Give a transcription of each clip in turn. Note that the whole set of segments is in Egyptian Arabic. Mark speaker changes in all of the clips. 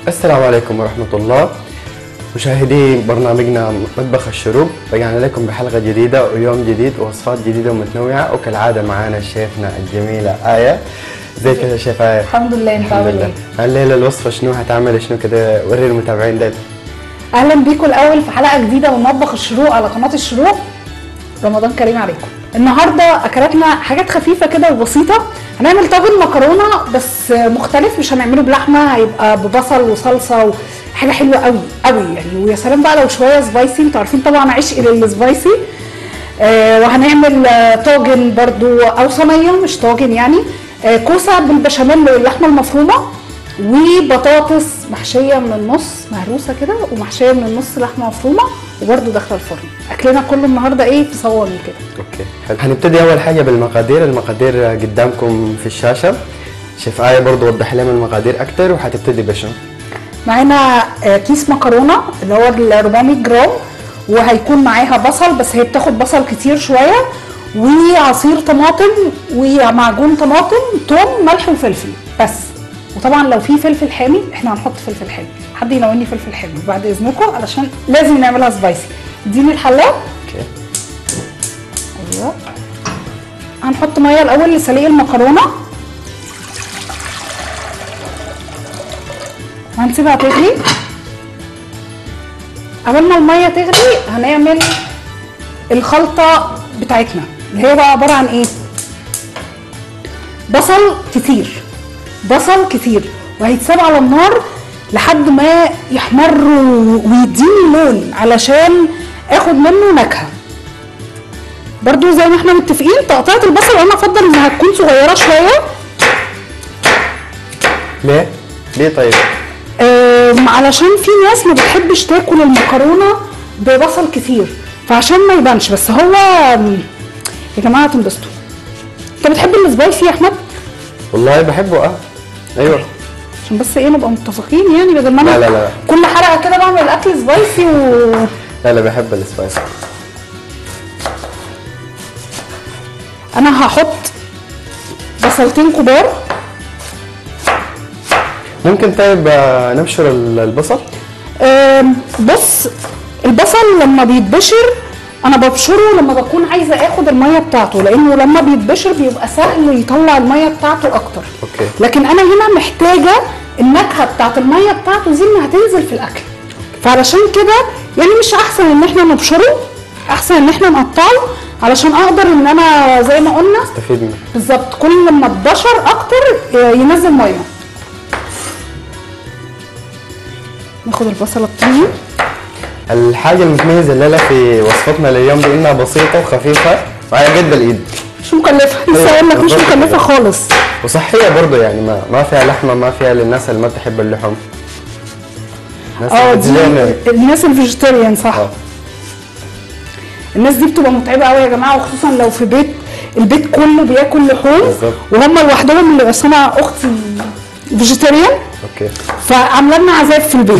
Speaker 1: السلام عليكم ورحمة الله مشاهدي برنامجنا مطبخ الشروق رجعنا لكم بحلقة جديدة ويوم جديد ووصفات جديدة ومتنوعة وكالعادة معانا شيفنا الجميلة آية ازيك يا شيف آية؟
Speaker 2: الحمد لله انت
Speaker 1: الحمد
Speaker 2: عامل
Speaker 1: لله
Speaker 2: ايه؟
Speaker 1: الليلة الوصفة شنو هتعمل شنو كده وري المتابعين ده
Speaker 2: اهلا بيكم الاول في حلقه جديده من مطبخ الشروق على قناه الشروق رمضان كريم عليكم النهارده اكلاتنا حاجات خفيفه كده وبسيطه هنعمل طاجن مكرونه بس مختلف مش هنعمله بلحمه هيبقى ببصل وصلصه وحاجه حلوه قوي قوي يعني ويا سلام بقى لو شويه سبايسي انتوا عارفين طبعا عشق للسبايسي آه وهنعمل آه، طاجن برضو او صينيه مش طاجن يعني آه كوسه بالبشاميل واللحمه المفرومه وبطاطس محشيه من النص مهروسه كده ومحشيه من النص لحمه مفرومه وبرده داخله الفرن اكلنا كله النهارده ايه في صواني كده
Speaker 1: اوكي حلو هنبتدي أول حاجة بالمقادير المقادير قدامكم في الشاشة شيف آية برضو وضح لنا المقادير أكتر وهتبتدي بشنو
Speaker 2: معانا آه، كيس مكرونه اللي هو ال 400 جرام وهيكون معاها بصل بس هي بتاخد بصل كتير شويه وعصير طماطم ومعجون طماطم توم ملح وفلفل بس وطبعا لو في فلفل حامي احنا هنحط فلفل حامي حد يناولني فلفل حامي بعد اذنكم علشان لازم نعملها سبايسي اديني الحله
Speaker 1: اوكي
Speaker 2: ايوه هنحط ميه الاول لسليق المكرونه وهنسيبها تغلي قبل ما الميه تغلي هنعمل الخلطه بتاعتنا اللي هي بقى عباره عن ايه بصل كتير بصل كتير وهيتساب على النار لحد ما يحمر ويديني لون علشان اخد منه نكهه برضو زي ما احنا متفقين تقطيعة البصل انا افضل انها تكون صغيرة شوية
Speaker 1: ليه؟ ليه طيب؟
Speaker 2: آم، علشان في ناس ما بتحبش تاكل المكرونة ببصل كتير فعشان ما يبانش بس هو آم، يا جماعة هتنبسطوا انت بتحب السبايسي يا احمد؟
Speaker 1: والله بحبه اه ايوه
Speaker 2: عشان بس ايه نبقى متفقين يعني بدل ما انا
Speaker 1: لا، لا، لا.
Speaker 2: كل حلقة كده بعمل اكل سبايسي و
Speaker 1: لا لا بحب السبايس
Speaker 2: انا هحط بصلتين كبار
Speaker 1: ممكن طيب آه، نبشر ال- البصل؟
Speaker 2: آم، بص البصل لما بيتبشر انا ببشره لما بكون عايزه اخد الميه بتاعته لانه لما بيتبشر بيبقى سهل يطلع الميه بتاعته اكتر
Speaker 1: اوكي
Speaker 2: لكن انا هنا محتاجه النكهه بتاعت الميه بتاعته دي انها تنزل في الاكل فعلشان كده يعني مش احسن ان احنا نبشره احسن ان احنا نقطعه علشان اقدر ان انا زي ما قلنا
Speaker 1: استفيد منه
Speaker 2: بالظبط كل ما اتبشر اكتر آه، ينزل ميه ناخد البصله الطويل
Speaker 1: الحاجة المتميزة الليلة في وصفتنا لليوم دي انها بسيطة وخفيفة وعلى قد الايد
Speaker 2: مش مكلفه لسه اقول لك مش
Speaker 1: بالظبط
Speaker 2: مكلفه
Speaker 1: كده.
Speaker 2: خالص
Speaker 1: وصحية برضو يعني ما ما فيها لحمة ما فيها للناس اللي ما تحب اللحوم ناس
Speaker 2: اه دي
Speaker 1: الفيجيتيريان.
Speaker 2: الناس الفيجيتيريان صح
Speaker 1: اه
Speaker 2: الناس دي بتبقى متعبه قوي يا جماعه وخصوصا لو في بيت البيت كله بياكل لحوم
Speaker 1: بالظبط.
Speaker 2: وهم لوحدهم اللي بس انا اختي فيجيتيريان
Speaker 1: اوكي
Speaker 2: فعامله لنا عذاب في البيت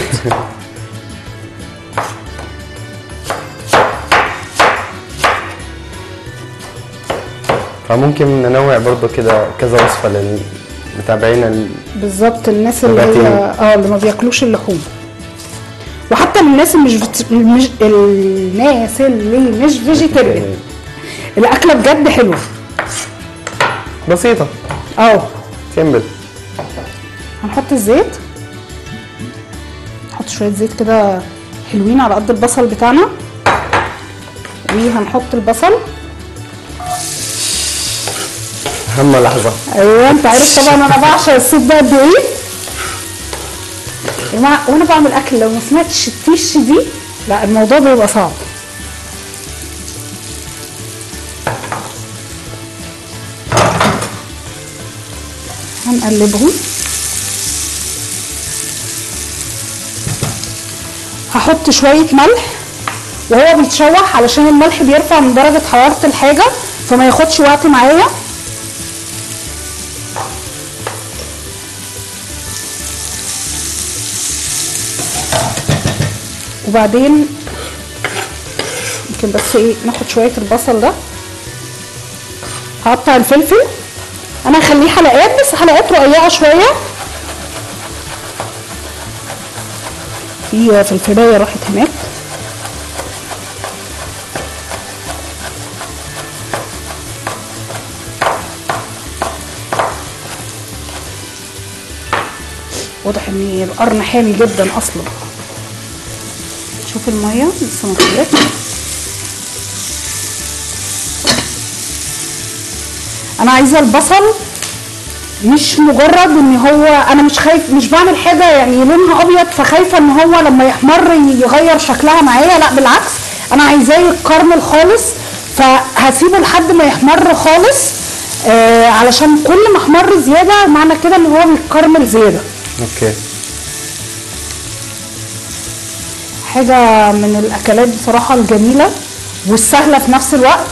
Speaker 1: فممكن ننوع برضو كده كذا وصفة للمتابعين ال-
Speaker 2: بالظبط الناس اللي هي
Speaker 1: نباتيين.
Speaker 2: اه اللي ما بياكلوش اللحوم وحتى الناس اللي مش فيت- مش الناس اللي مش فيجيتيريان الاكله بجد حلوه
Speaker 1: بسيطة
Speaker 2: اه
Speaker 1: سيمبل
Speaker 2: هنحط الزيت نحط شويه زيت كده حلوين على قد البصل بتاعنا وهنحط البصل
Speaker 1: أهم لحظة
Speaker 2: ايوه انت عارف طبعا انا بعشق الصوت ده قد ايه يا جماعه وانا بعمل اكل لو ما سمعتش التش دي لا الموضوع بيبقى صعب هنقلبهم هحط شويه ملح وهو بيتشوح علشان الملح بيرفع من درجه حراره الحاجه فما ياخدش وقت معايا وبعدين ممكن بس ايه ناخد شويه البصل ده هقطع الفلفل انا هخليه حلقات بس حلقات رقيقه شويه في فلفلايه راحت هناك واضح ان القرن حامي جدا اصلا شوف الميه لسه ما طلعتش انا عايزه البصل مش مجرد ان هو انا مش خايف مش بعمل حاجه يعني لونها ابيض فخايفه ان هو لما يحمر يغير شكلها معايا لا بالعكس انا عايزاه يتكرمل خالص فهسيبه لحد ما يحمر خالص آه علشان كل ما احمر زياده معنى كده ان هو بيتكرمل زياده
Speaker 1: اوكي
Speaker 2: حاجه من الاكلات بصراحه الجميله والسهله في نفس الوقت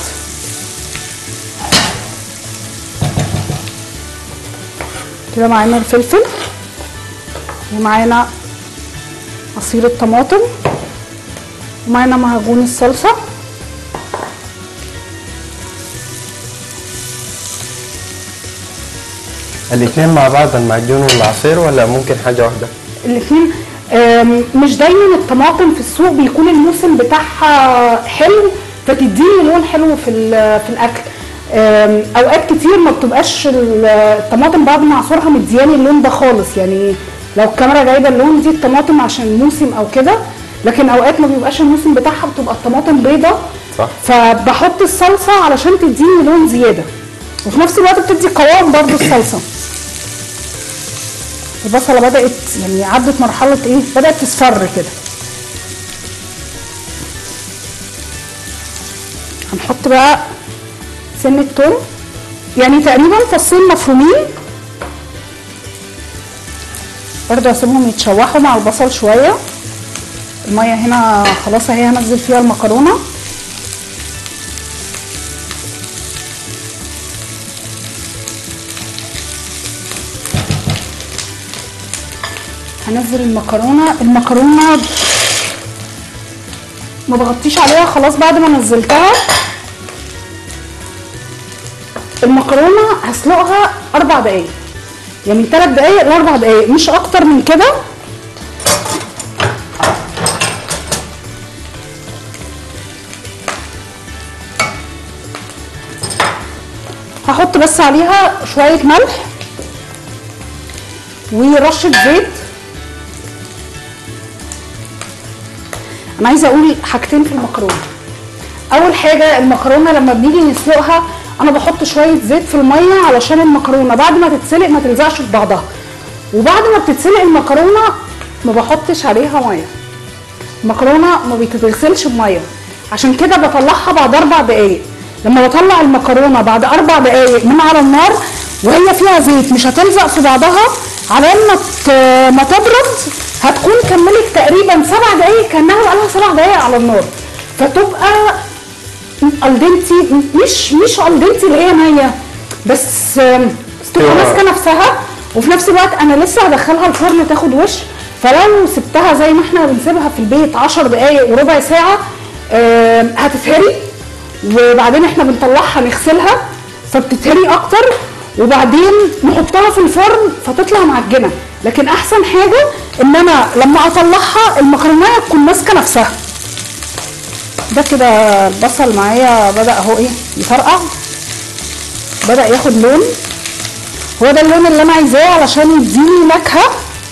Speaker 2: كده معانا الفلفل ومعانا عصير الطماطم ومعانا معجون الصلصه
Speaker 1: الاثنين مع بعض المعجون والعصير ولا ممكن حاجه واحده؟
Speaker 2: الاثنين مش دايما الطماطم في السوق بيكون الموسم بتاعها حلو فتديني لون حلو في ال- في الاكل آم، اوقات كتير ما بتبقاش ال- الطماطم بعد ما اعصرها مدياني اللون ده خالص يعني لو الكاميرا جايبه اللون دي الطماطم عشان الموسم او كده لكن اوقات ما بيبقاش الموسم بتاعها بتبقى الطماطم بيضه
Speaker 1: صح.
Speaker 2: فبحط الصلصه علشان تديني لون زياده وفي نفس الوقت بتدي قوام برضو الصلصه البصله بدات يعني عدت مرحله ايه بدات تصفر كده هنحط بقى سنه توم يعني تقريبا فصين مفرومين برضه هسيبهم يتشوحوا مع البصل شويه الميه هنا خلاص اهي هنزل فيها المكرونه هنزل المكرونه المكرونه ما بغطيش عليها خلاص بعد ما نزلتها المكرونه هسلقها اربع دقايق يعني من ثلاث دقايق لاربع دقايق مش اكتر من كده هحط بس عليها شويه ملح ورشه زيت انا عايزه اقول حاجتين في المكرونه اول حاجه المكرونه لما بنيجي نسلقها انا بحط شويه زيت في الميه علشان المكرونه بعد ما تتسلق ما تلزقش في بعضها وبعد ما بتتسلق المكرونه ما بحطش عليها ميه المكرونه ما بتتغسلش بميه عشان كده بطلعها بعد اربع دقايق لما بطلع المكرونه بعد اربع دقايق من على النار وهي فيها زيت مش هتلزق في بعضها على ما ت- ما تبرد هتكون كملت تقريبا سبع دقايق كانها بقالها سبع دقايق على النار فتبقى الدنتي مش مش الدنتي اللي هي نيه بس آم، تبقى
Speaker 1: استوى.
Speaker 2: ماسكه نفسها وفي نفس الوقت انا لسه هدخلها الفرن تاخد وش فلو سبتها زي ما احنا بنسيبها في البيت 10 دقايق وربع ساعه آم، هتتهري وبعدين احنا بنطلعها نغسلها فبتتهري اكتر وبعدين نحطها في الفرن فتطلع معجنه لكن احسن حاجه ان انا لما اطلعها المكرونه تكون ماسكه نفسها ده كده البصل معايا بدا اهو ايه يفرقع بدا ياخد لون هو ده اللون اللي انا عايزاه علشان يديني نكهه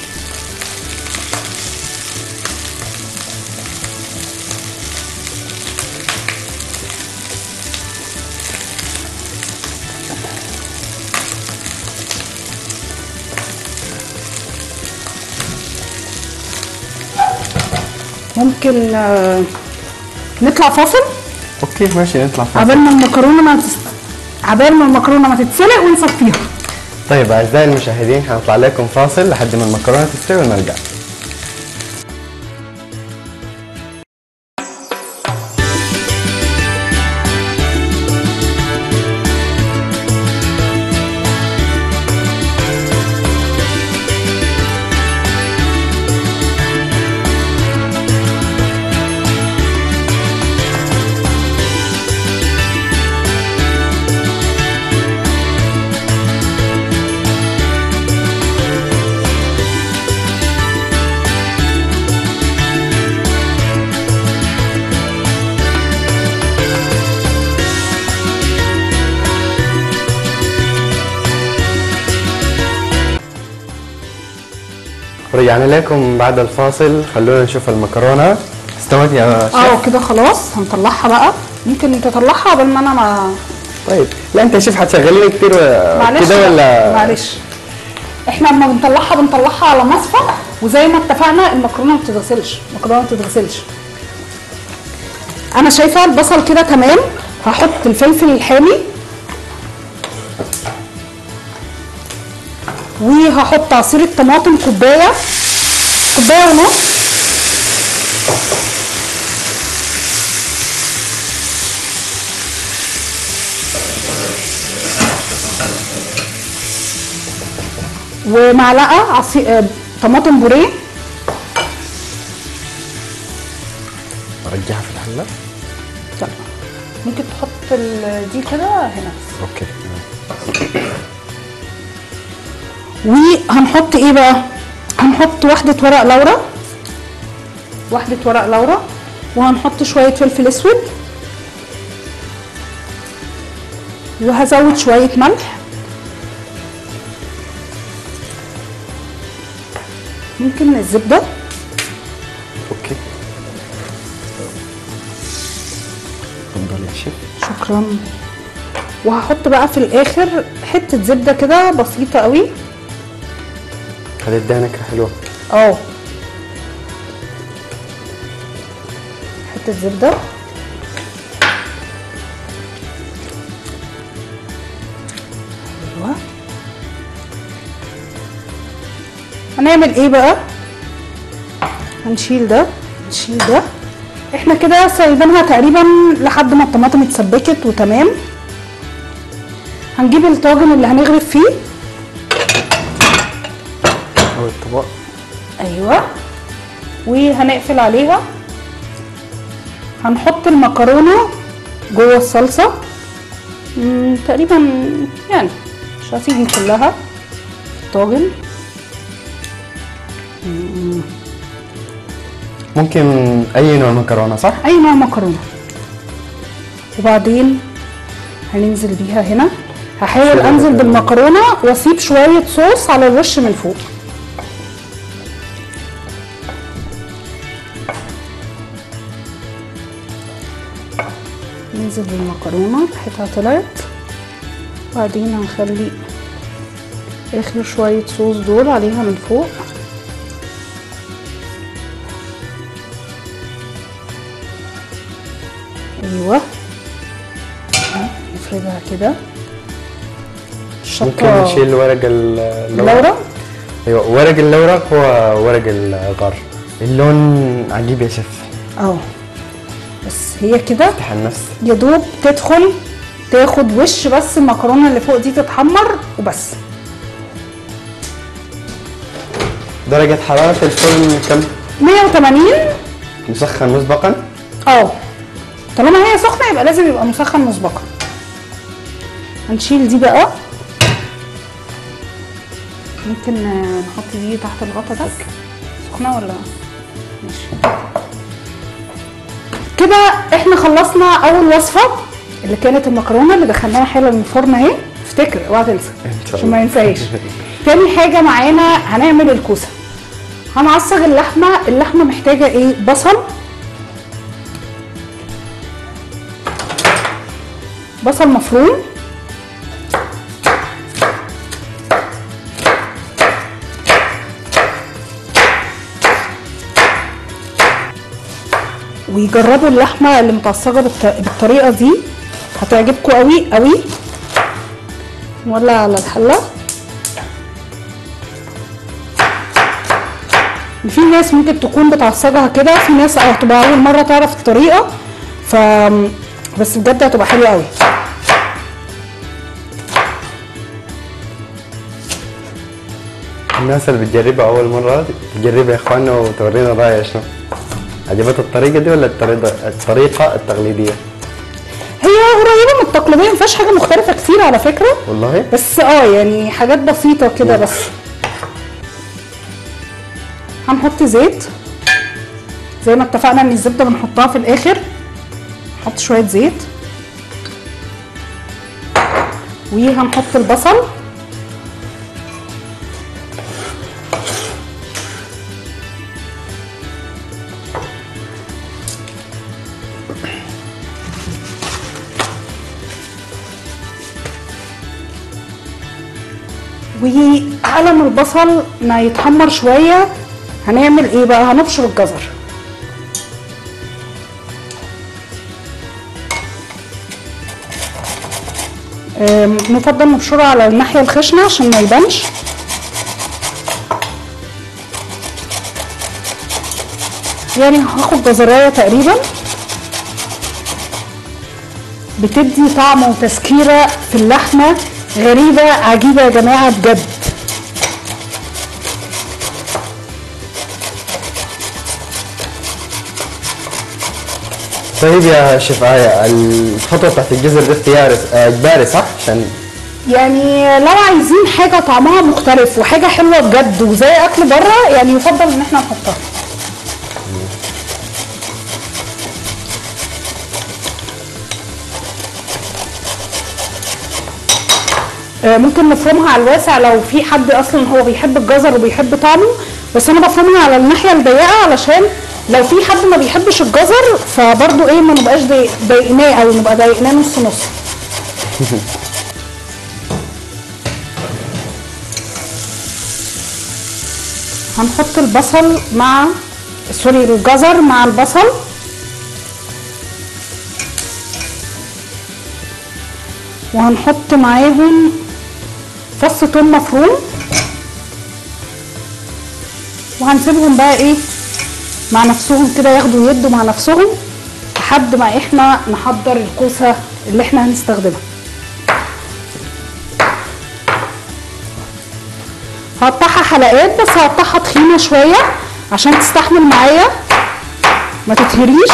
Speaker 2: ممكن آه، نطلع فاصل
Speaker 1: اوكي ماشي نطلع فاصل
Speaker 2: عبال ما المكرونه ما تس... عبال ما المكرونه ما تتسلق ونصفيها
Speaker 1: طيب اعزائي المشاهدين حنطلع لكم فاصل لحد ما المكرونه تستوي ونرجع رجعنا لكم بعد الفاصل خلونا نشوف المكرونه استوت يا شيف
Speaker 2: اه كده خلاص هنطلعها بقى ممكن تطلعها قبل ما انا ما
Speaker 1: طيب لا انت يا شيف هتشغليني كتير و-
Speaker 2: معلش
Speaker 1: كده ولا
Speaker 2: معلش احنا لما بنطلعها بنطلعها على مصفى وزي ما اتفقنا المكرونه ما بتتغسلش المكرونه ما بتتغسلش انا شايفه البصل كده تمام هحط الفلفل الحامي وهحط عصير الطماطم كوبايه كوبايه ونص ومعلقه عصير آه، طماطم بوريه
Speaker 1: ارجعها في الحله
Speaker 2: لا ممكن تحط ال- دي كده هنا
Speaker 1: اوكي
Speaker 2: وهنحط ايه بقى هنحط واحدة ورق لورا واحدة ورق لورا وهنحط شوية فلفل اسود وهزود شوية ملح ممكن الزبدة
Speaker 1: اوكي اتفضل يا شيف
Speaker 2: شكرا وهحط بقى في الاخر حتة زبدة كده بسيطة قوي
Speaker 1: هتديها نكهه حلوه
Speaker 2: اه حته زبده ايوه هنعمل ايه بقى هنشيل ده نشيل ده احنا كده سايبينها تقريبا لحد ما الطماطم اتسبكت وتمام هنجيب الطاجن اللي هنغرف فيه
Speaker 1: او الطبق
Speaker 2: ايوه وهنقفل عليها هنحط المكرونه جوه الصلصه مم، تقريبا يعني مش هتيجي كلها في الطاجن
Speaker 1: ممكن اي نوع مكرونه صح
Speaker 2: اي نوع مكرونه وبعدين هننزل بيها هنا هحاول
Speaker 1: شوية
Speaker 2: انزل
Speaker 1: مكرونة.
Speaker 2: بالمكرونه واسيب شويه صوص على الوش من فوق ننزل بالمكرونه ريحتها طلعت وبعدين هنخلي اخر شويه صوص دول عليها من فوق ايوه نفردها كده
Speaker 1: ممكن
Speaker 2: الشطه
Speaker 1: نشيل ورق ال-
Speaker 2: اللورا
Speaker 1: ايوه ورق اللورق هو ورق الغار اللون عجيب يا شيف
Speaker 2: اه بس هي كده
Speaker 1: تحنست
Speaker 2: يا دوب تدخل تاخد وش بس المكرونه اللي فوق دي تتحمر وبس
Speaker 1: درجة حرارة الفرن كم؟
Speaker 2: 180
Speaker 1: مسخن مسبقا
Speaker 2: اه طالما هي سخنه يبقى لازم يبقى مسخن مسبقا هنشيل دي بقى ممكن آه، نحط دي تحت الغطا ده سخنه ولا ماشي كده احنا خلصنا اول وصفه اللي كانت المكرونه اللي دخلناها حلوه من الفرن اهي افتكر اوعى تنسى
Speaker 1: إن شاء
Speaker 2: عشان ما
Speaker 1: الله.
Speaker 2: ينساش تاني حاجه معانا هنعمل الكوسه هنعصج اللحمه اللحمه محتاجه ايه بصل بصل مفروم ويجربوا اللحمه اللي متعصجه بالط- بالطريقه دي هتعجبكم قوي قوي نولع على الحله في ناس ممكن تكون بتعصجها كده في ناس هتبقى اول مره تعرف الطريقه ف بس بجد هتبقى حلوه قوي
Speaker 1: الناس اللي بتجربها أول مرة تجربها يا إخواننا وتورينا رأيها شنو عجبت الطريقة دي ولا الطريقة الطريقة التقليدية؟
Speaker 2: هي قريبه من التقليديه ما فيهاش حاجه مختلفه كتير على فكره
Speaker 1: والله
Speaker 2: بس اه يعني حاجات بسيطه كده بس هنحط زيت زي ما اتفقنا ان الزبده بنحطها في الاخر نحط شويه زيت وهنحط البصل وعلى ما البصل ما يتحمر شويه هنعمل ايه بقى هنبشر الجزر آم، نفضل نبشره على الناحيه الخشنه عشان ما يبانش يعني هاخد جزرايه تقريبا بتدي طعم وتسكيره في اللحمه غريبه عجيبه يا جماعه بجد
Speaker 1: طيب يا شيف آية الخطوة بتاعت الجزر دي اختياري آه، اجباري صح؟ عشان
Speaker 2: يعني لو عايزين حاجه طعمها مختلف وحاجه حلوه بجد وزي اكل بره يعني يفضل ان احنا نحطها آه، ممكن نفرمها على الواسع لو في حد اصلا هو بيحب الجزر وبيحب طعمه بس انا بفرمها على الناحيه الضيقه علشان لو في حد ما بيحبش الجزر فبرضه ايه ما نبقاش ضايق- ضايقناه او نبقى ضايقناه نص نص هنحط البصل مع سوري الجزر مع البصل وهنحط معاهم فص توم مفروم وهنسيبهم بقى ايه مع نفسهم كده ياخدوا يدوا مع نفسهم لحد ما احنا نحضر الكوسه اللي احنا هنستخدمها هقطعها حلقات بس هقطعها تخينه شويه عشان تستحمل معايا ما تتهريش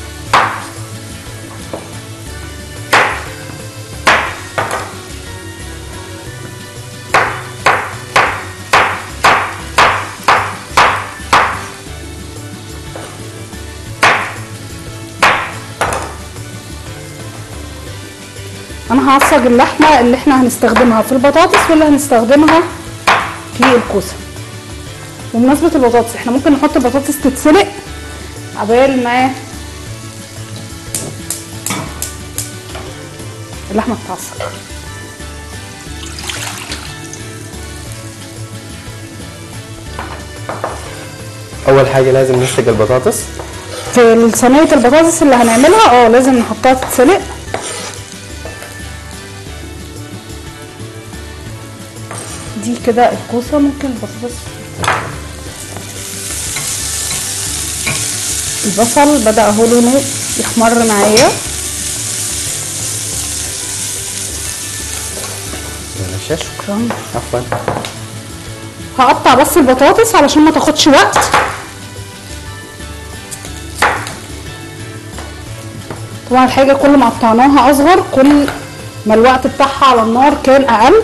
Speaker 2: انا هعصج اللحمه اللي احنا هنستخدمها في البطاطس واللي هنستخدمها في الكوسه بمناسبه البطاطس احنا ممكن نحط البطاطس تتسلق عبال ما اللحمه تتعصج
Speaker 1: أول حاجة لازم نسلق البطاطس
Speaker 2: في صينيه البطاطس اللي هنعملها اه لازم نحطها تتسلق دي كده الكوسه ممكن البطاطس البصل بدأ اهو لونه يحمر معايا
Speaker 1: معلش
Speaker 2: شكرا
Speaker 1: عفوا
Speaker 2: هقطع بس البطاطس علشان ما تاخدش وقت طبعا الحاجة كل ما قطعناها أصغر كل ما الوقت بتاعها على النار كان أقل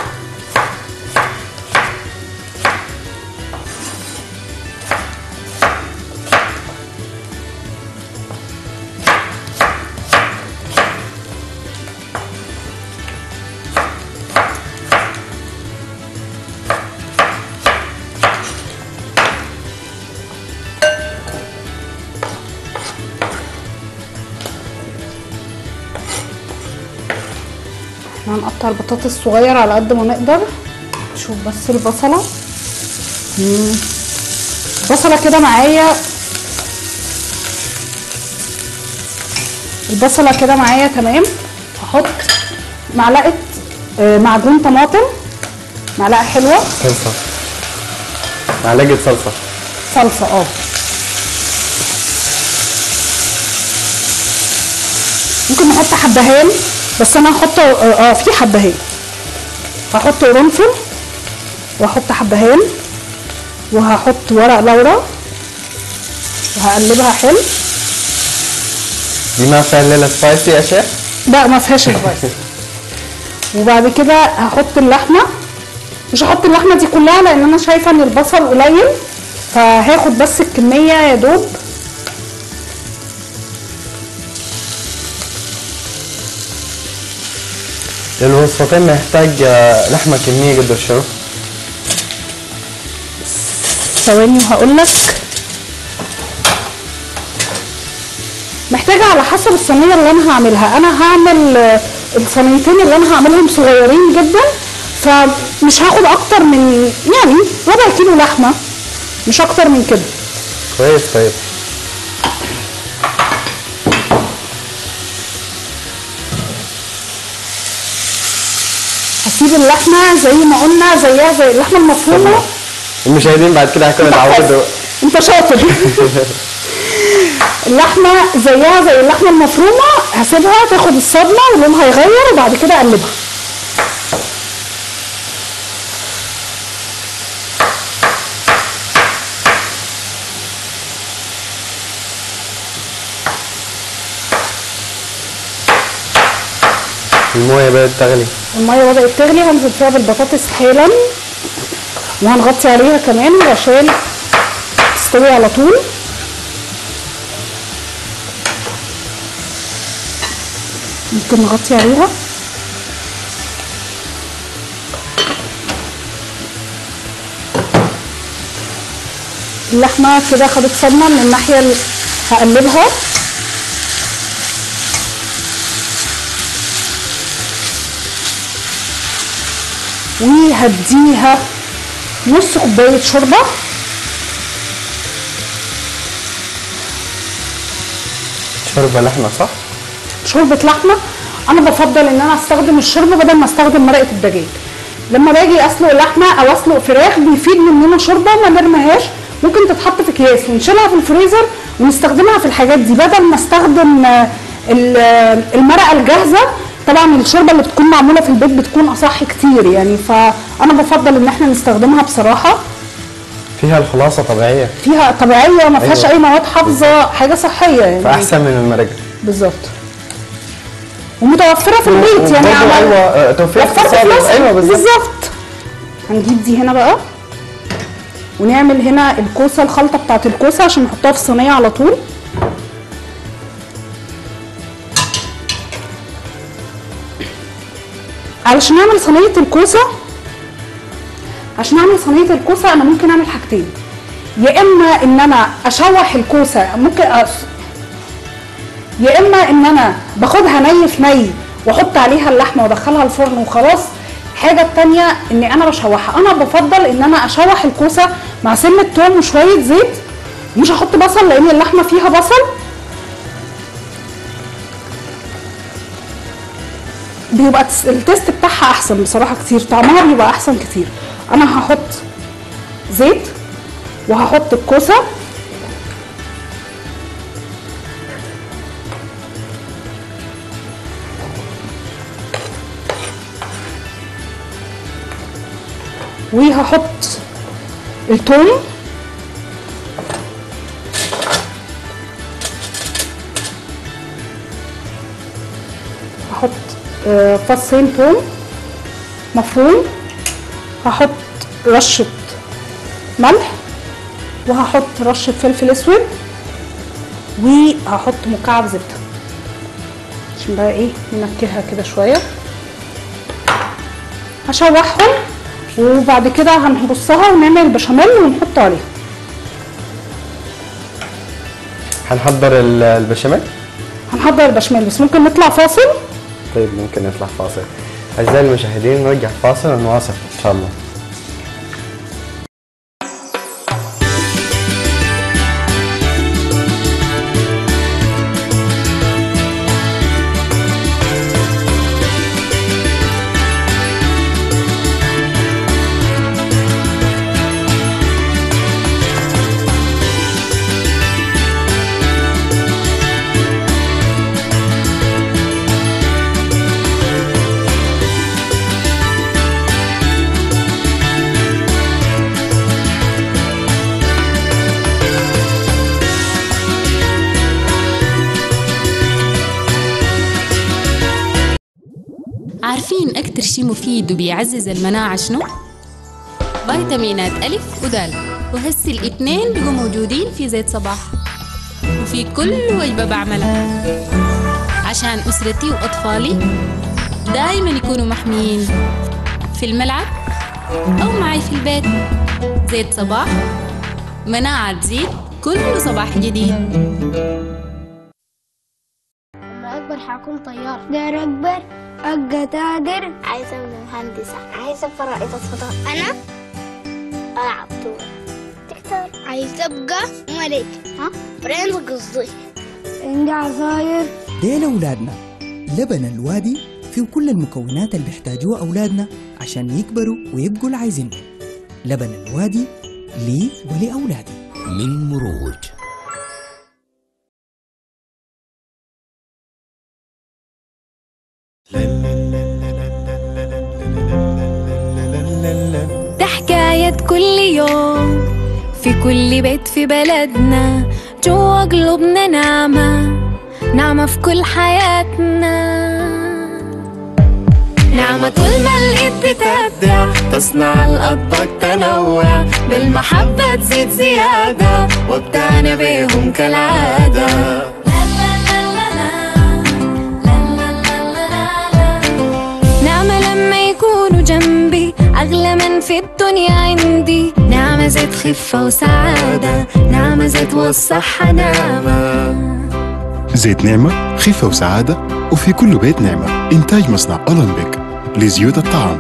Speaker 2: احنا هنقطع البطاطس صغير على قد ما نقدر شوف بس البصلة مم. البصلة كده معايا البصلة كده معايا تمام هحط معلقة آه، معجون طماطم معلقة حلوة
Speaker 1: صلصة معلقة صلصة
Speaker 2: صلصة اه ممكن نحط حبهان بس انا هحط اه في حبهان هحط قرنفل واحط حبهان وهحط ورق لورا وهقلبها حلو
Speaker 1: دي ما فيها الليلة سبايسي يا شيخ
Speaker 2: لا ما فيهاش سبايسي وبعد كده هحط اللحمه مش هحط اللحمه دي كلها لان انا شايفه ان البصل قليل فهاخد بس الكميه يا دوب
Speaker 1: للوصفتين محتاج آه، لحمة كمية قد شنو؟
Speaker 2: ثواني وهقول لك محتاجة على حسب الصينية اللي أنا هعملها، أنا هعمل آه، الصينيتين اللي أنا هعملهم صغيرين جدا فمش هاخد اكتر من يعني ربع كيلو لحمه مش اكتر من كده
Speaker 1: كويس طيب
Speaker 2: هسيب اللحمه زي ما قلنا زيها زي اللحمه المفرومه
Speaker 1: المشاهدين بعد كده هيكونوا اتعودوا
Speaker 2: انت شاطر اللحمه زيها زي اللحمه المفرومه هسيبها تاخد الصدمه ولونها يغير وبعد كده اقلبها
Speaker 1: المويه بدات تغلي
Speaker 2: الميه بدات تغلي هنزل فيها بالبطاطس حالا وهنغطي عليها كمان عشان تستوي على طول ممكن نغطي عليها اللحمه كده خدت صدمه من الناحيه اللي هقلبها وهديها نص كوبايه شوربه
Speaker 1: شوربه لحمه صح؟
Speaker 2: شوربه لحمه انا بفضل ان انا استخدم الشوربه بدل ما استخدم مرقه الدجاج لما باجي اسلق لحمه او اسلق فراخ بيفيد مننا شوربه ما نرميهاش ممكن تتحط في اكياس ونشيلها في الفريزر ونستخدمها في الحاجات دي بدل ما استخدم آه، ال- آه، المرقه الجاهزه طبعا الشوربه اللي بتكون معموله في البيت بتكون اصح كتير يعني فانا بفضل ان احنا نستخدمها بصراحه
Speaker 1: فيها الخلاصه طبيعيه
Speaker 2: فيها طبيعيه ما فيهاش
Speaker 1: أيوة.
Speaker 2: اي مواد حافظه حاجه صحيه يعني
Speaker 1: فاحسن من المرق
Speaker 2: بالظبط ومتوفره في البيت يعني
Speaker 1: برضو
Speaker 2: عمل-
Speaker 1: ايوه آه، توفير
Speaker 2: وفرت
Speaker 1: اقتصادي
Speaker 2: فلوس
Speaker 1: ايوه بالظبط
Speaker 2: بالظبط هنجيب دي هنا بقى ونعمل هنا الكوسه الخلطه بتاعت الكوسه عشان نحطها في الصينيه على طول علشان نعمل صينيه الكوسه عشان اعمل صينيه الكوسه انا ممكن اعمل حاجتين يا اما ان انا اشوح الكوسه ممكن أس... يا اما ان انا باخدها ني في ني واحط عليها اللحمه وادخلها الفرن وخلاص الحاجه التانية ان انا بشوحها انا بفضل ان انا اشوح الكوسه مع سنه توم وشويه زيت مش هحط بصل لان اللحمه فيها بصل بيبقى تس- التيست بتاعها احسن بصراحه كتير طعمها بيبقى احسن كتير انا هحط زيت وهحط الكوسه وهحط الثوم هحط آه، فصين ثوم مفروم هحط رشة ملح وهحط رشة فلفل اسود وهحط مكعب زبدة عشان بقى ايه ننكهها كده شوية هشوحهم وبعد كده هنرصها ونعمل البشاميل ونحطه عليها
Speaker 1: هنحضر ال- البشاميل
Speaker 2: هنحضر البشاميل بس ممكن نطلع فاصل
Speaker 1: طيب ممكن نطلع فاصل اعزائي المشاهدين نرجع فاصل ونواصل ان شاء الله
Speaker 3: عارفين أكتر شي مفيد وبيعزز المناعة شنو؟ فيتامينات ألف ودال وهسي الاتنين بيبقوا موجودين في زيت صباح وفي كل وجبة بعملها عشان أسرتي وأطفالي دايما يكونوا محميين في الملعب أو معي في البيت زيت صباح مناعة تزيد كل صباح جديد
Speaker 4: لما أكبر حكون طيار دار أكبر أبقى تاجر
Speaker 5: عايزة أبقى مهندسة عايزة أبقى رائدة فضاء أنا ألعب دور دكتور عايزة أبقى ملك ها برنس قصدي
Speaker 4: عندي عصاير
Speaker 6: ديل أولادنا لبن الوادي فيه كل المكونات اللي بيحتاجوها أولادنا عشان يكبروا ويبقوا اللي عايزينه لبن الوادي لي ولأولادي
Speaker 7: من مروج
Speaker 8: ده حكاية كل يوم في كل بيت في بلدنا جوا قلوبنا نعمة نعمة في كل حياتنا نعمة طول ما الإيد بتبدع تصنع الأطباق تنوع بالمحبة تزيد زيادة وبتعنى بيهم كالعادة نعمة لما يكونوا جنبي أغلى من في الدنيا عندي نعمة زيت خفة وسعادة نعمة زيت والصحة نعمة
Speaker 9: زيت نعمة خفة وسعادة وفي كل بيت نعمة إنتاج مصنع أولمبيك لزيوت الطعام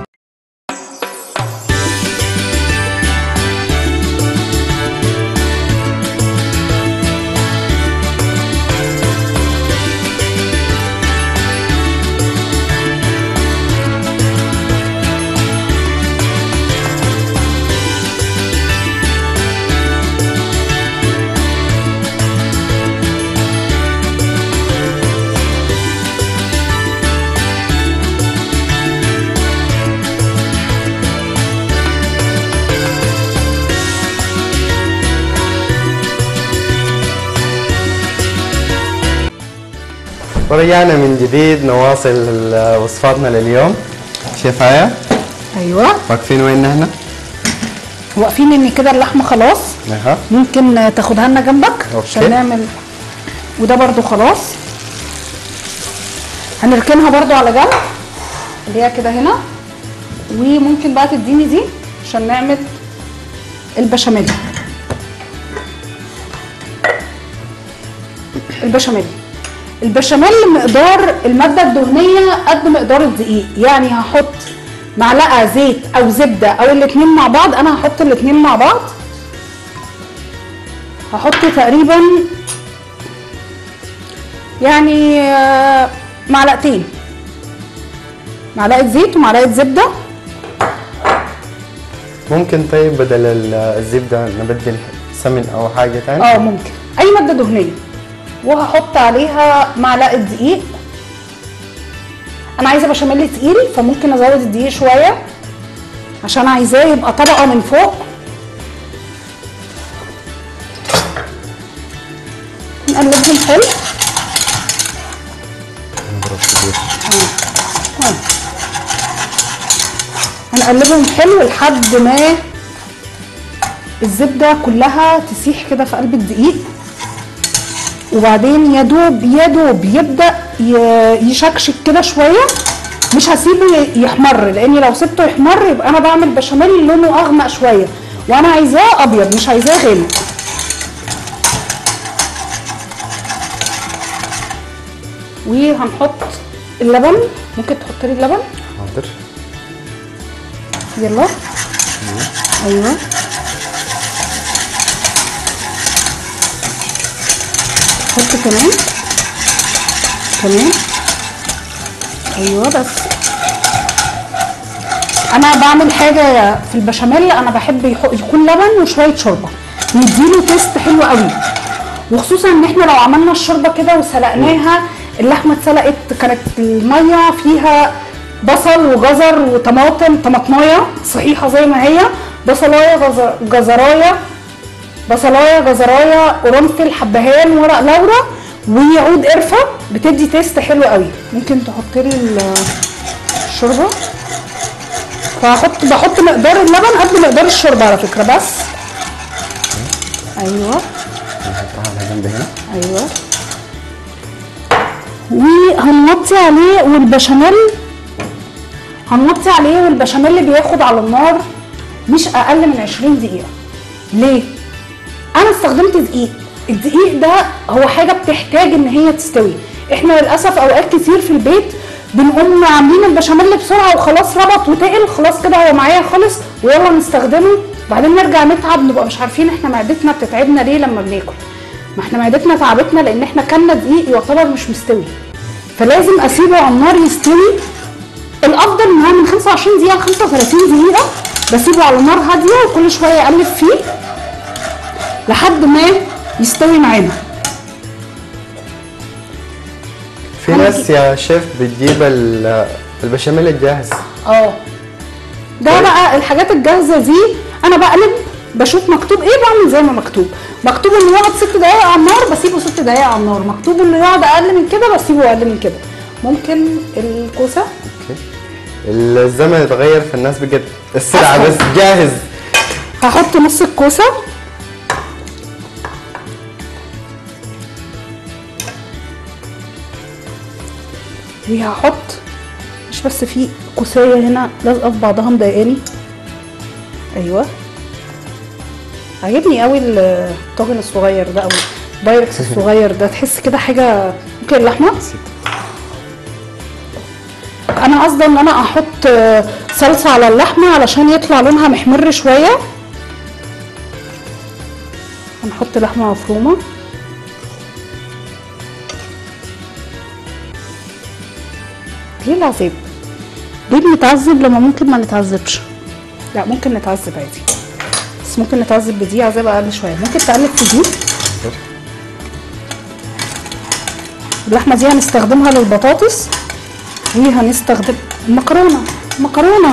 Speaker 1: ورجعنا من جديد نواصل ال- وصفاتنا لليوم شيف آية
Speaker 2: ايوه
Speaker 1: واقفين وين نحن؟
Speaker 2: واقفين ان كده اللحمه خلاص
Speaker 1: اها
Speaker 2: ممكن تاخدها لنا جنبك
Speaker 1: أوكي.
Speaker 2: عشان نعمل وده برضو خلاص هنركنها برضو على جنب اللي هي كده هنا وممكن بقى تديني دي عشان نعمل البشاميل البشاميل البشاميل مقدار المادة الدهنية قد مقدار الدقيق يعني هحط معلقة زيت أو زبدة أو الاتنين مع بعض أنا هحط الاتنين مع بعض هحط تقريبا يعني آه، معلقتين معلقة زيت ومعلقة زبدة
Speaker 1: ممكن طيب بدل ال- الزبدة نبدل سمن أو حاجة تانية؟
Speaker 2: اه ممكن اي ماده دهنيه وهحط عليها معلقه دقيق انا عايزه بشاميل تقيل فممكن ازود الدقيق شويه عشان عايزاه يبقى طبقه من فوق نقلبهم حلو آه. هنقلبهم حلو لحد ما الزبده كلها تسيح كده في قلب الدقيق وبعدين يا دوب يا دوب يبدا ي- يشكشك كده شويه مش هسيبه ي- يحمر لاني لو سبته يحمر يبقى انا بعمل بشاميل لونه اغمق شويه وانا عايزاه ابيض مش عايزاه غامق وهنحط اللبن ممكن تحط لي اللبن
Speaker 1: حاضر
Speaker 2: يلا ايوه حط كمان كمان ايوه بس انا بعمل حاجه في البشاميل انا بحب يح- يكون لبن وشويه شوربه نديله تيست حلو قوي وخصوصا ان احنا لو عملنا الشوربه كده وسلقناها اللحمه اتسلقت كانت الميه فيها بصل وجزر وطماطم طماطمايه صحيحه زي ما هي بصلايه جزر جزرايه بصلايه جزرايه قرنفل حبهان ورق لورا وعود قرفه بتدي تيست حلو قوي ممكن تحط لي ال- الشوربه فهحط بحط مقدار اللبن قد مقدار الشوربه على فكره بس ايوه
Speaker 1: نحطها على جنب هنا
Speaker 2: ايوه وهنوطي عليه والبشاميل هنوطي عليه والبشاميل بياخد على النار مش اقل من 20 دقيقه ليه انا استخدمت دقيق الدقيق ده هو حاجه بتحتاج ان هي تستوي احنا للاسف اوقات كتير في البيت بنقوم عاملين البشاميل بسرعه وخلاص ربط وتقل خلاص كده هو معايا خلص ويلا نستخدمه بعدين نرجع نتعب نبقى مش عارفين احنا معدتنا بتتعبنا ليه لما بناكل ما احنا معدتنا تعبتنا لان احنا كلنا دقيق يعتبر مش مستوي فلازم اسيبه على النار يستوي الافضل ان هو من 25 دقيقه ل 35 دقيقه بسيبه على نار هاديه وكل شويه اقلب فيه لحد ما يستوي معانا
Speaker 1: في ناس يا شيف بتجيب ال- البشاميل الجاهز
Speaker 2: اه ده بقى الحاجات الجاهزه دي انا بقلب بشوف مكتوب ايه بعمل زي ما مكتوب مكتوب انه يقعد ست دقايق على النار بسيبه ست دقايق على النار مكتوب انه يقعد اقل من كده بسيبه اقل من كده ممكن الكوسه
Speaker 1: اوكي الزمن اتغير فالناس بقت السرعه
Speaker 2: أسهل.
Speaker 1: بس جاهز
Speaker 2: هحط نص الكوسه وهحط مش بس في كوسايه هنا لازقه في بعضها مضايقاني ايوه عاجبني قوي الطاجن الصغير ده او البايركس الصغير ده تحس كده حاجه ممكن اللحمه انا قصدي ان انا احط صلصه على اللحمه علشان يطلع لونها محمر شويه هنحط لحمه مفرومه ليه العذاب ليه بنتعذب لما ممكن ما نتعذبش لا ممكن نتعذب عادي بس ممكن نتعذب بدي عذاب اقل شويه ممكن تقلب في دي اللحمه دي هنستخدمها للبطاطس وهنستخدم المكرونه مكرونه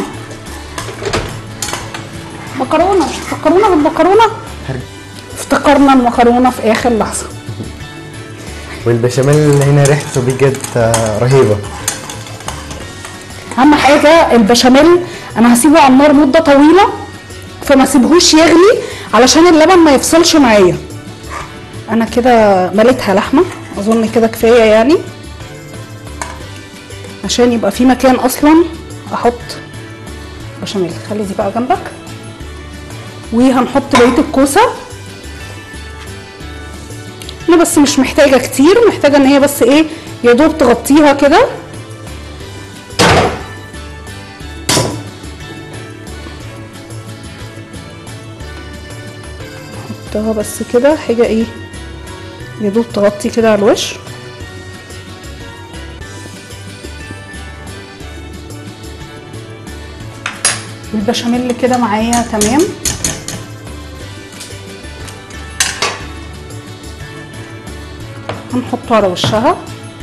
Speaker 2: مكرونه مش تفكرونا بالمكرونه افتكرنا المكرونه في اخر لحظه
Speaker 1: والبشاميل هنا ريحته بقت آه، رهيبه
Speaker 2: اهم حاجه البشاميل انا هسيبه على النار مده طويله فما سيبهوش يغلي علشان اللبن ما يفصلش معايا انا كده مليتها لحمه اظن كده كفايه يعني عشان يبقى في مكان اصلا احط بشاميل خلي دي بقى جنبك وهنحط بقيه الكوسه انا بس مش محتاجه كتير محتاجه ان هي بس ايه يا دوب تغطيها كده نحطها بس كده حاجه ايه يا دوب تغطي كده على الوش البشاميل كده معايا تمام هنحطه على وشها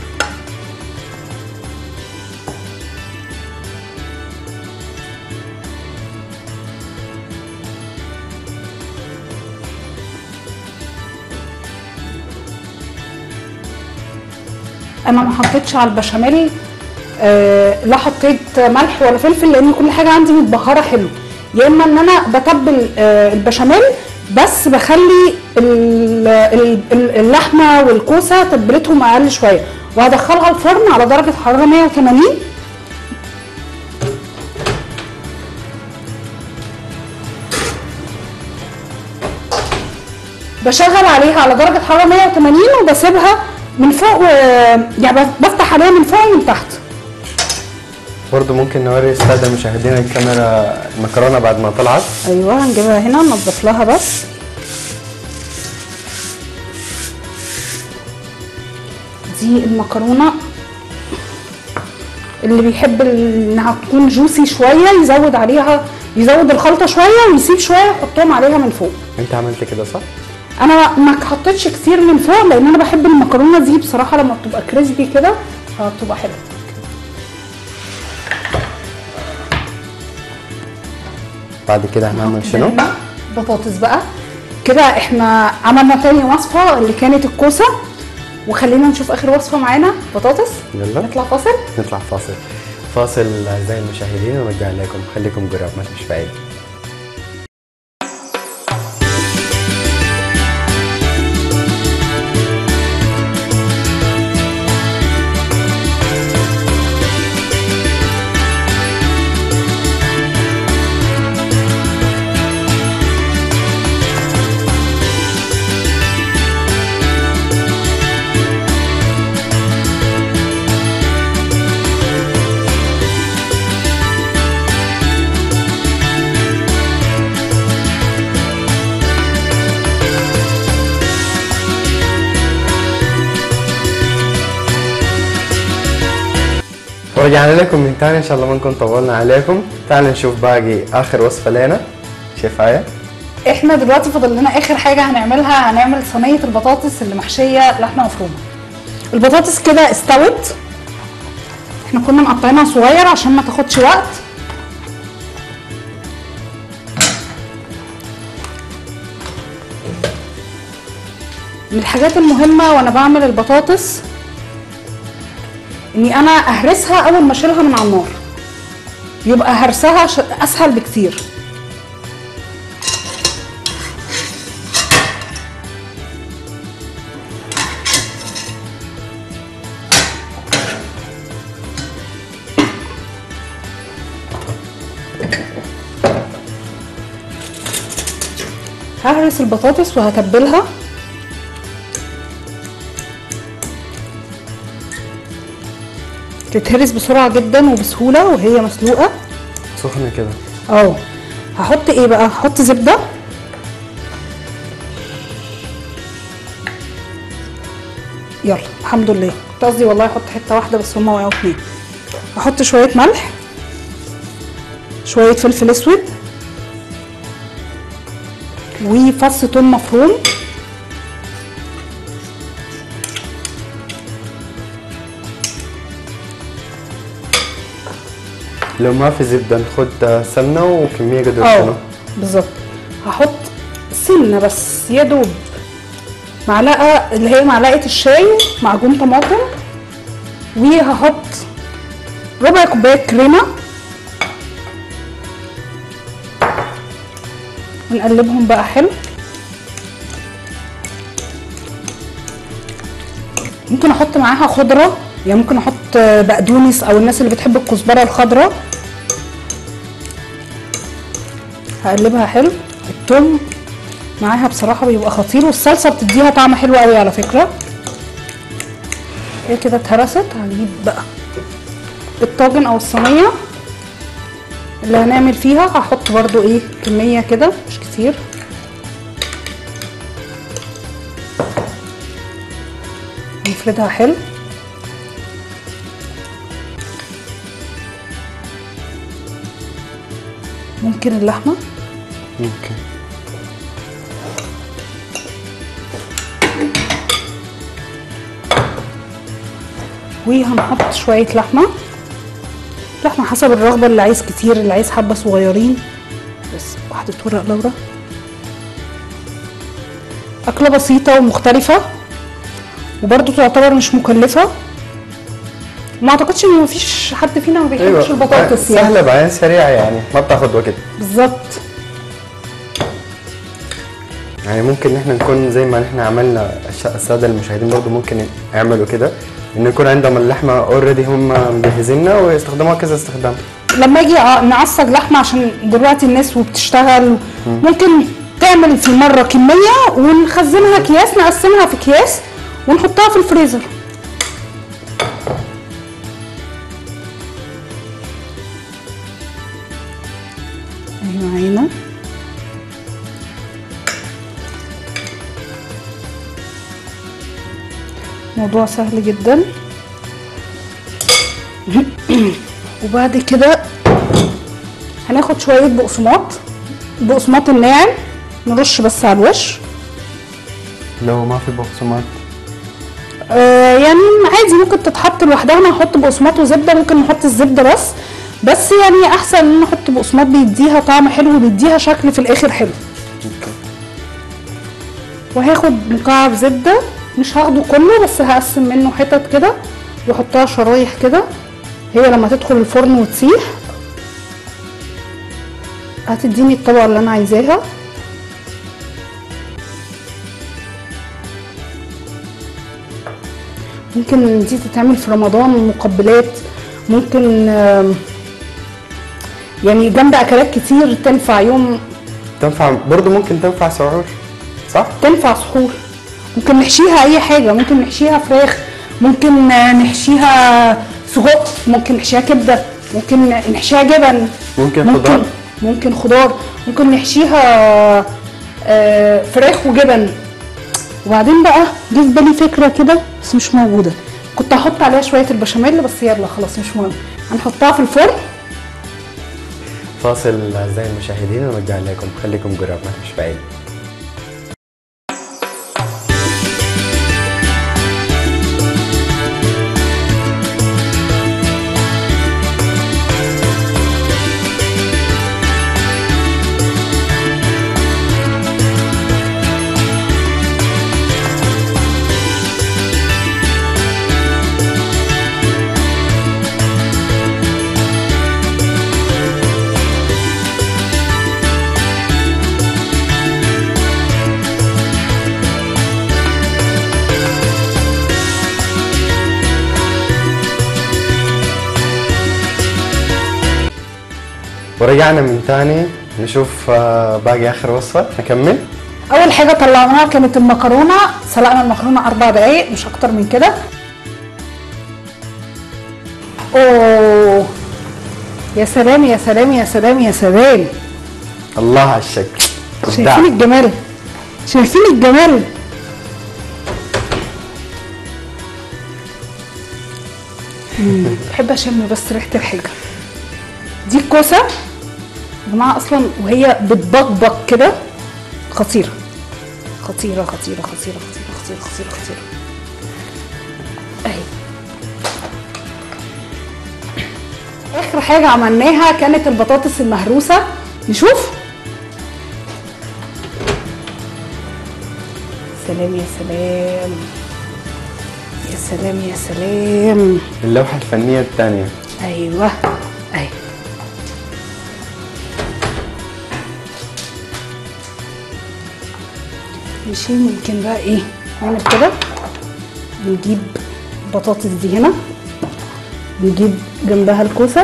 Speaker 2: انا ما حطيتش على البشاميل آه لا حطيت ملح ولا فلفل لان كل حاجه عندي متبهره حلو يا اما ان انا بتبل آه البشاميل بس بخلي ال- ال- ال- اللحمه والكوسه تتبيلتهم اقل شويه وهدخلها الفرن على درجه حراره 180 بشغل عليها على درجه حراره 180 وبسيبها من فوق و... يعني بفتح عليها من فوق ومن تحت
Speaker 1: برضه ممكن نوري الساده المشاهدين الكاميرا المكرونه بعد ما طلعت
Speaker 2: ايوه هنجيبها هنا ننضف لها بس دي المكرونه اللي بيحب ال- انها تكون جوسي شويه يزود عليها يزود الخلطه شويه ويسيب شويه يحطهم عليها من فوق
Speaker 1: انت عملت كده صح؟
Speaker 2: انا ما حطيتش كتير من فوق لان انا بحب المكرونه دي بصراحه لما بتبقى كريسبي كده فبتبقى حلوه
Speaker 1: بعد كده هنعمل شنو؟
Speaker 2: هنا بطاطس بقى كده احنا عملنا تاني وصفه اللي كانت الكوسه وخلينا نشوف اخر وصفه معانا بطاطس
Speaker 1: يلا
Speaker 2: نطلع فاصل
Speaker 1: نطلع فاصل فاصل اعزائي المشاهدين ونرجع لكم خليكم قراب ما تمشي بعيد ورجعنا لكم من تاني ان شاء الله ما نكون طولنا عليكم تعالوا نشوف باقي اخر وصفه لنا شيف آية
Speaker 2: احنا دلوقتي فاضل لنا اخر حاجه هنعملها هنعمل صينيه البطاطس اللي محشيه لحمه مفرومه البطاطس كده استوت احنا كنا مقطعينها صغير عشان ما تاخدش وقت من الحاجات المهمه وانا بعمل البطاطس اني انا اهرسها اول ما اشيلها من على النار يبقى هرسها ش- اسهل بكتير ههرس البطاطس وهتبلها تتهرس بسرعة جدا وبسهولة وهي مسلوقة
Speaker 1: سخنه كده
Speaker 2: اه هحط ايه بقى هحط زبدة يلا الحمد لله كنت قصدي والله احط حتة واحدة بس هما وقعوا اتنين هحط شوية ملح شوية فلفل اسود وفص توم مفروم
Speaker 1: لو ما في زبده ناخد سمنه وكميه قدر
Speaker 2: اه
Speaker 1: شنو
Speaker 2: بالظبط هحط سنه بس يا دوب معلقه اللي هي معلقه الشاي معجون طماطم وهحط ربع كوبايه كريمه ونقلبهم بقى حلو ممكن احط معاها خضره يعني ممكن احط بقدونس او الناس اللي بتحب الكزبره الخضراء هقلبها حلو التوم معاها بصراحه بيبقى خطير والصلصه بتديها طعم حلو قوي على فكره هي كده اتهرست هنجيب بقى الطاجن او الصينيه اللي هنعمل فيها هحط برضو ايه كميه كده مش كتير نفردها حلو ممكن اللحمه
Speaker 1: ممكن
Speaker 2: وهنحط شوية لحمة لحمة حسب الرغبة اللي عايز كتير اللي عايز حبة صغيرين بس واحدة ورق لورا أكلة بسيطة ومختلفة وبرضه تعتبر مش مكلفة ما اعتقدش ان مفيش حد فينا ما بيحبش البطاطس يعني
Speaker 1: سهله بعدين سريعه يعني ما بتاخد وقت
Speaker 2: بالظبط
Speaker 1: يعني ممكن احنا نكون زي ما احنا عملنا الش- الساده المشاهدين برضو ممكن يعملوا كده انه يكون عندهم اللحمه اوريدي هم مجهزينها ويستخدموها كذا استخدام
Speaker 2: لما اجي ع- نعصج لحمه عشان دلوقتي الناس وبتشتغل ممكن تعمل في مره كميه ونخزنها اكياس نقسمها في اكياس ونحطها في الفريزر اهي معانا موضوع سهل جدا وبعد كده هناخد شوية بقسماط بقسماط الناعم نرش بس على الوش
Speaker 1: لو ما في بقسماط
Speaker 2: آه يعني عادي ممكن تتحط لوحدها انا هحط بقسماط وزبده ممكن نحط الزبده بس بس يعني احسن ان نحط بقسماط بيديها طعم حلو وبيديها شكل في الاخر حلو وهاخد مكعب زبده مش هاخده كله بس هقسم منه حتت كده واحطها شرايح كده هي لما تدخل الفرن وتسيح هتديني الطبقه اللي انا عايزاها ممكن دي تتعمل في رمضان مقبلات ممكن آم، يعني جنب اكلات كتير تنفع يوم
Speaker 1: تنفع برضو ممكن تنفع سعور صح؟
Speaker 2: تنفع سحور ممكن نحشيها اي حاجه ممكن نحشيها فراخ ممكن آه، نحشيها سجق ممكن نحشيها كبده ممكن نحشيها جبن
Speaker 1: ممكن خضار؟
Speaker 2: ممكن خضار ممكن نحشيها آه، فراخ وجبن وبعدين بقى جه في بالي فكره كده بس مش موجوده كنت هحط عليها شويه البشاميل بس يلا خلاص مش مهم هنحطها في الفرن
Speaker 1: فاصل اعزائي المشاهدين ونرجع لكم خليكم قراب ما مش بعيد ورجعنا من تاني نشوف آه، باقي اخر وصفه نكمل
Speaker 2: اول حاجه طلعناها كانت المكرونه سلقنا المكرونه اربع دقايق مش اكتر من كده اوه يا سلام يا سلام يا سلام يا سلام
Speaker 1: الله على الشكل
Speaker 2: شايفين
Speaker 1: إبداع.
Speaker 2: الجمال شايفين الجمال مم، بحب اشم بس ريحه الحاجه دي الكوسه يا جماعه اصلا وهي بتبقبق كده خطيره خطيره خطيره خطيره خطيره خطيره خطيره خطيره اهي اخر حاجه عملناها كانت البطاطس المهروسه نشوف سلام يا سلام يا سلام يا سلام
Speaker 1: اللوحه الفنيه الثانيه
Speaker 2: ايوه اهي ماشي ممكن بقى ايه نعمل كده نجيب البطاطس دي هنا نجيب جنبها الكوسه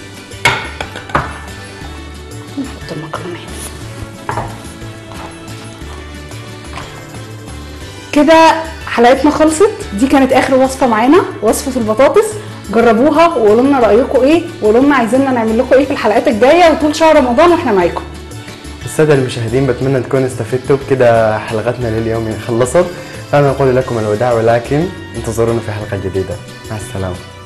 Speaker 2: نحط المكرونه هنا كده حلقتنا خلصت دي كانت اخر وصفه معانا وصفه البطاطس جربوها وقولوا لنا رايكم ايه وقولوا لنا عايزيننا نعمل لكم ايه في الحلقات الجايه وطول شهر رمضان واحنا معاكم
Speaker 1: السادة المشاهدين بتمنى تكونوا استفدتوا بكده حلقتنا لليوم خلصت أنا نقول لكم الوداع ولكن انتظرونا في حلقة جديدة مع السلامة